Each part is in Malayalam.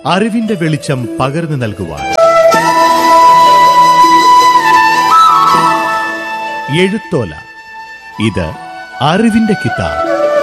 അറിവിന്റെ വെളിച്ചം പകർന്നു നൽകുവാൻ എഴുത്തോല ഇത് അറിവിന്റെ കിതാബ്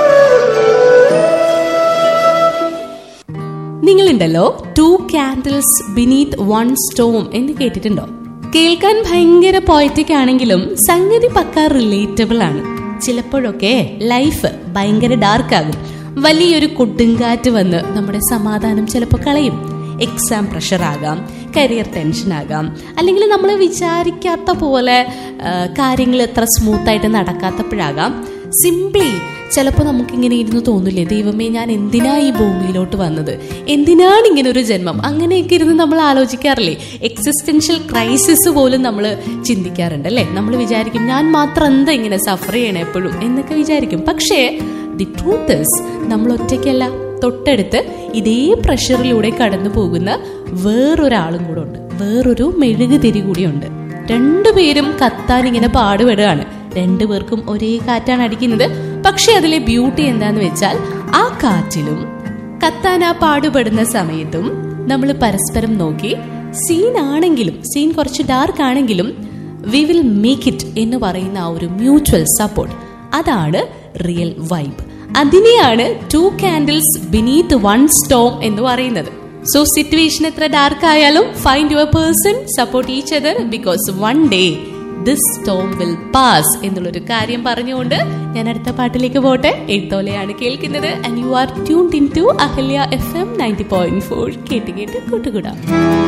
നിങ്ങളുണ്ടല്ലോ two candles beneath one storm എന്ന് കേട്ടിട്ടുണ്ടോ കേൾക്കാൻ ഭയങ്കര പോയറ്റിക് ആണെങ്കിലും സംഗതി പക്ക റിലേറ്റബിൾ ആണ് ചിലപ്പോഴൊക്കെ ലൈഫ് ഭയങ്കര ഡാർക്ക് ആകും വലിയൊരു കൊടുങ്കാറ്റ് വന്ന് നമ്മുടെ സമാധാനം ചിലപ്പോൾ കളയും എക്സാം പ്രഷർ ആകാം കരിയർ ടെൻഷൻ ആകാം അല്ലെങ്കിൽ നമ്മൾ വിചാരിക്കാത്ത പോലെ കാര്യങ്ങൾ എത്ര സ്മൂത്തായിട്ട് നടക്കാത്തപ്പോഴാകാം സിംപ്ലി ചിലപ്പോൾ നമുക്കിങ്ങനെ ഇരുന്ന് തോന്നില്ലേ ദൈവമേ ഞാൻ എന്തിനാ ഈ ഭൂമിയിലോട്ട് വന്നത് എന്തിനാണ് ഇങ്ങനെ ഒരു ജന്മം അങ്ങനെയൊക്കെ ഇരുന്ന് നമ്മൾ ആലോചിക്കാറില്ലേ എക്സിസ്റ്റൻഷ്യൽ ക്രൈസിസ് പോലും നമ്മൾ ചിന്തിക്കാറുണ്ട് അല്ലേ നമ്മൾ വിചാരിക്കും ഞാൻ മാത്രം എന്താ ഇങ്ങനെ സഫർ ചെയ്യണേ എപ്പോഴും എന്നൊക്കെ വിചാരിക്കും പക്ഷേ ദി ട്രൂത്ത് ഇസ് നമ്മൾ ഒറ്റയ്ക്കല്ല തൊട്ടടുത്ത് ഇതേ പ്രഷറിലൂടെ കടന്നു പോകുന്ന വേറൊരാളും കൂടെ ഉണ്ട് വേറൊരു മെഴുകുതിരി കൂടിയുണ്ട് രണ്ടുപേരും കത്താൻ ഇങ്ങനെ പാടുപെടുകയാണ് രണ്ടുപേർക്കും ഒരേ കാറ്റാണ് അടിക്കുന്നത് പക്ഷെ അതിലെ ബ്യൂട്ടി എന്താന്ന് വെച്ചാൽ ആ കാറ്റിലും കത്താൻ ആ പാടുപെടുന്ന സമയത്തും നമ്മൾ പരസ്പരം നോക്കി സീൻ ആണെങ്കിലും സീൻ കുറച്ച് ഡാർക്ക് ആണെങ്കിലും വി വിൽ മേക്ക് ഇറ്റ് എന്ന് പറയുന്ന ആ ഒരു മ്യൂച്വൽ സപ്പോർട്ട് അതാണ് റിയൽ വൈബ് അതിനെയാണ് two candles beneath one storm എന്ന് പറയുന്നത് സോ സിറ്റുവേഷൻ എത്ര ഡാർക്ക് ആയാലും find your person support each other because one day this storm will pass എന്നുള്ളൊരു കാര്യം പറഞ്ഞുകൊണ്ട് ഞാൻ അടുത്ത പാട്ടിലേക്ക് പോട്ടെ എഴുത്തോലെയാണ് കേൾക്കുന്നത് and you are tuned in to Ahalya F M ninety point four കേട്ട് കേട്ട് കൂട്ടുകൂടാം